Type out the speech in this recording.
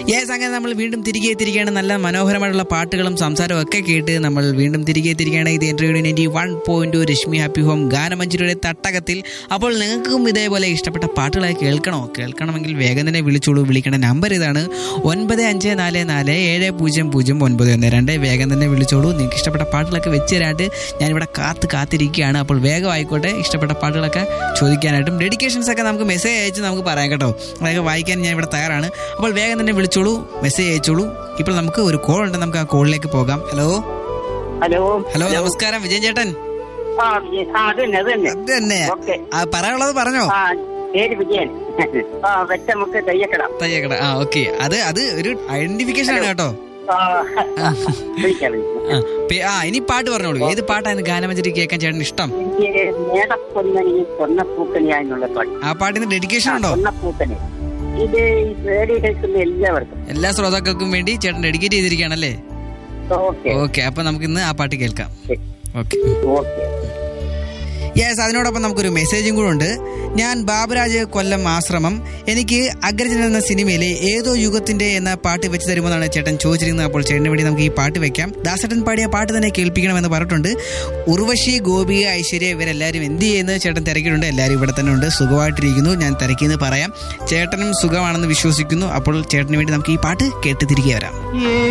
Yes അങ്ങനെ നമ്മൾ വീണ്ടും തിരികെ എത്തിരിക്കുകയാണ് നല്ല മനോഹരമായിട്ടുള്ള പാട്ടുകളും സംസാരവും ഒക്കെ കേട്ട് നമ്മൾ വീണ്ടും തിരികെ എത്തിരിക്കുകയാണ് ഇത് എൻ്റെ ninety one point Reshmi happy home ഗാനമഞ്ജരിയുടെ തട്ടകത്തിൽ അപ്പോൾ നിങ്ങൾക്കും ഇതേപോലെ ഇഷ്ടപ്പെട്ട പാട്ടുകളെ കേൾക്കണോ കേൾക്കണമെങ്കിൽ വേഗം തന്നെ വിളിച്ചോളൂ വിളിക്കേണ്ട നമ്പർ ഇതാണ് ഒൻപത് അഞ്ച് നാല് നാല് ഏഴ് പൂജ്യം പൂജ്യം ഒൻപത് ഒന്ന് രണ്ട് വേഗം തന്നെ വിളിച്ചോളൂ നിങ്ങൾക്ക് ഇഷ്ടപ്പെട്ട പാട്ടുകളൊക്കെ വെച്ച് തരാനായിട്ട് ഞാനിവിടെ കാത്ത് കാത്തിരിക്കുകയാണ് അപ്പോൾ വേഗം ആയിക്കോട്ടെ ഇഷ്ടപ്പെട്ട പാട്ടുകളൊക്കെ ചോദിക്കാനായിട്ടും ഡെഡിക്കേഷൻസ് ഒക്കെ നമുക്ക് മെസ്സേജ് അയച്ച് നമുക്ക് പറയാം കേട്ടോ അതൊക്കെ വായിക്കാൻ ഞാൻ ഇവിടെ തയ്യാറാണ് അപ്പോൾ വേഗം തന്നെ വിളിച്ചോളൂ മെസ്സേജ് അയച്ചോളൂ ഇപ്പോൾ നമുക്ക് ഒരു കോൾ ഉണ്ട് നമുക്ക് ആ കോളിലേക്ക് പോകാം ഹലോ ഹലോ ഹലോ നമസ്കാരം വിജയൻ ചേട്ടൻ ആ വിജയൻ ആ അത് തന്നെ അത് തന്നെ അത് തന്നെ ഓക്കെ ആ പറയാനുള്ളത് പറഞ്ഞോ ആ പേര് വിജയൻ ആ വെച്ചമുക്ക് തയ്യക്കട തയ്യക്കട ആ ഓക്കെ അത് അത് ഒരു ഐഡന്റിഫിക്കേഷൻ ആണ് കേട്ടോ ആ വിളിക്കാം വിളിക്കാം. ആ, പേ- ആ ഇനി പാട്ട് പറഞ്ഞോളൂ ഏത് പാട്ടാണ് ഗാനമഞ്ജരി കേൾക്കാൻ ചേട്ടൻ ഇഷ്ടം എനിക്ക് മേടപ്പൊന്നണി സ്വർണ്ണപ്പൂക്കണിയ എന്നുള്ള പാട്ട് ആ പാട്ടിന് ഡെഡിക്കേഷൻ ഉണ്ടോ സ്വർണ്ണപ്പൂക്കണി ഇത് ഈ റേഡിയോ കേൾക്കുന്ന എല്ലാവർക്കും എല്ലാ ശ്രോതാക്കൾക്കും വേണ്ടി ചേട്ടൻ ഡെഡിക്കേറ്റ് ചെയ്തിരിക്കുകയാണല്ലേ ഓക്കെ ഓക്കെ അപ്പൊ നമുക്ക് ഇന്ന് ആ പാട്ട് കേൾക്കാം ഓക്കെ ഓക്കെ യെസ് അതിനോടൊപ്പം നമുക്കൊരു മെസ്സേജും കൂടെ ഉണ്ട് ഞാൻ ബാബുരാജ് കൊല്ലം ആശ്രമം എനിക്ക് അഗ്രജൻ എന്ന സിനിമയിലെ ഏതോ യുഗത്തിന്റെ എന്ന പാട്ട് വെച്ച് തരുമെന്നാണ് ചേട്ടൻ ചോദിച്ചിരുന്നത് അപ്പോൾ ചേട്ടന് വേണ്ടി നമുക്ക് ഈ പാട്ട് വെക്കാം ദാസേട്ടൻ പാടിയ പാട്ട് തന്നെ കേൾപ്പിക്കണമെന്ന് പറഞ്ഞിട്ടുണ്ട് ഉർവശി ഗോപിക ഐശ്വര്യ ഇവരെല്ലാവരും എന്ത് ചെയ്യുന്നത് ചേട്ടൻ തിരക്കിയിട്ടുണ്ട് എല്ലാവരും ഇവിടെ തന്നെ ഉണ്ട് സുഖമായിട്ടിരിക്കുന്നു ഞാൻ തിരക്കിയെന്ന് പറയാം ചേട്ടനും സുഖമാണെന്ന് വിശ്വസിക്കുന്നു അപ്പോൾ ചേട്ടന് വേണ്ടി നമുക്ക് ഈ പാട്ട് കേട്ട് തിരികെ വരാം